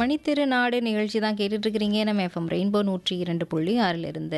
மணித்திரு நாடு நிகழ்ச்சி தான் கேட்டுட்டு இருக்கிறீங்க நம்ம எஃப்எம் ரெயின்போ நூற்றி இரண்டு புள்ளி ஆறிலிருந்து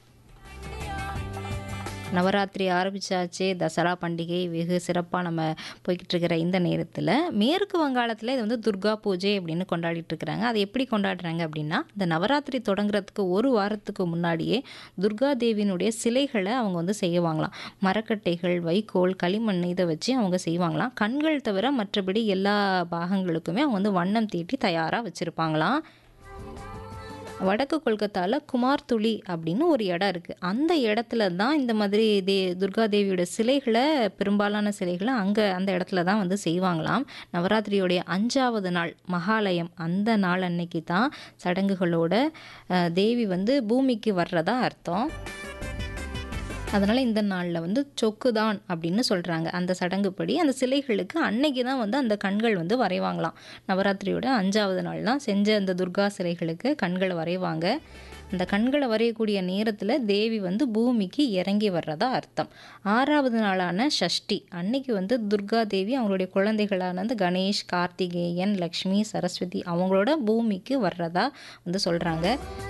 நவராத்திரி ஆரம்பிச்சாச்சு தசரா பண்டிகை வெகு சிறப்பாக நம்ம போய்கிட்டு இருக்கிற இந்த நேரத்தில் மேற்கு வங்காளத்தில் இது வந்து துர்கா பூஜை அப்படின்னு கொண்டாடிட்டு இருக்கிறாங்க அதை எப்படி கொண்டாடுறாங்க அப்படின்னா இந்த நவராத்திரி தொடங்குறதுக்கு ஒரு வாரத்துக்கு முன்னாடியே துர்கா தேவியினுடைய சிலைகளை அவங்க வந்து செய்வாங்களாம் மரக்கட்டைகள் வைக்கோல் களிமண் இதை வச்சு அவங்க செய்வாங்களாம் கண்கள் தவிர மற்றபடி எல்லா பாகங்களுக்குமே அவங்க வந்து வண்ணம் தீட்டி தயாராக வச்சுருப்பாங்களாம் வடக்கு கொல்கத்தாவில் குமார்துளி அப்படின்னு ஒரு இடம் இருக்குது அந்த இடத்துல தான் இந்த மாதிரி தே துர்கா தேவியோட சிலைகளை பெரும்பாலான சிலைகளை அங்கே அந்த இடத்துல தான் வந்து செய்வாங்களாம் நவராத்திரியோடைய அஞ்சாவது நாள் மகாலயம் அந்த நாள் அன்னைக்கு தான் சடங்குகளோட அஹ், தேவி வந்து பூமிக்கு வர்றதா அர்த்தம் அதனால் இந்த நாளில் வந்து சொக்குதான் அப்படின்னு சொல்கிறாங்க அந்த சடங்குப்படி அந்த சிலைகளுக்கு அன்னைக்கு தான் வந்து அந்த கண்கள் வந்து வரைவாங்களாம் நவராத்திரியோட அஞ்சாவது நாள் தான் செஞ்ச அந்த துர்கா சிலைகளுக்கு கண்களை வரைவாங்க அந்த கண்களை வரையக்கூடிய நேரத்தில் தேவி வந்து பூமிக்கு இறங்கி வர்றதா அர்த்தம் ஆறாவது நாளான ஷஷ்டி அன்னைக்கு வந்து துர்கா தேவி அவங்களுடைய குழந்தைகளான அந்த கணேஷ் கார்த்திகேயன் லக்ஷ்மி சரஸ்வதி அவங்களோட பூமிக்கு வர்றதா வந்து சொல்கிறாங்க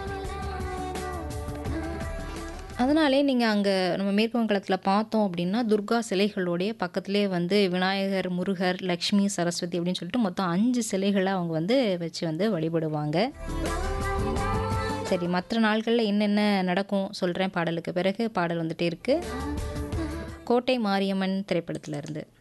அதனாலே நீங்கள் அங்கே நம்ம மேற்கு வங்காளத்தில் பார்த்தோம் அப்படின்னா துர்கா சிலைகளுடைய பக்கத்துலேயே வந்து விநாயகர் முருகர் லக்ஷ்மி சரஸ்வதி அப்படின்னு சொல்லிட்டு மொத்தம் அஞ்சு சிலைகளை அவங்க வந்து வச்சு வந்து வழிபடுவாங்க சரி மற்ற நாள்களில் என்னென்ன நடக்கும் சொல்கிறேன் பாடலுக்கு பிறகு பாடல் வந்துட்டே இருக்குது கோட்டை மாரியம்மன் திரைப்படத்துல இருந்து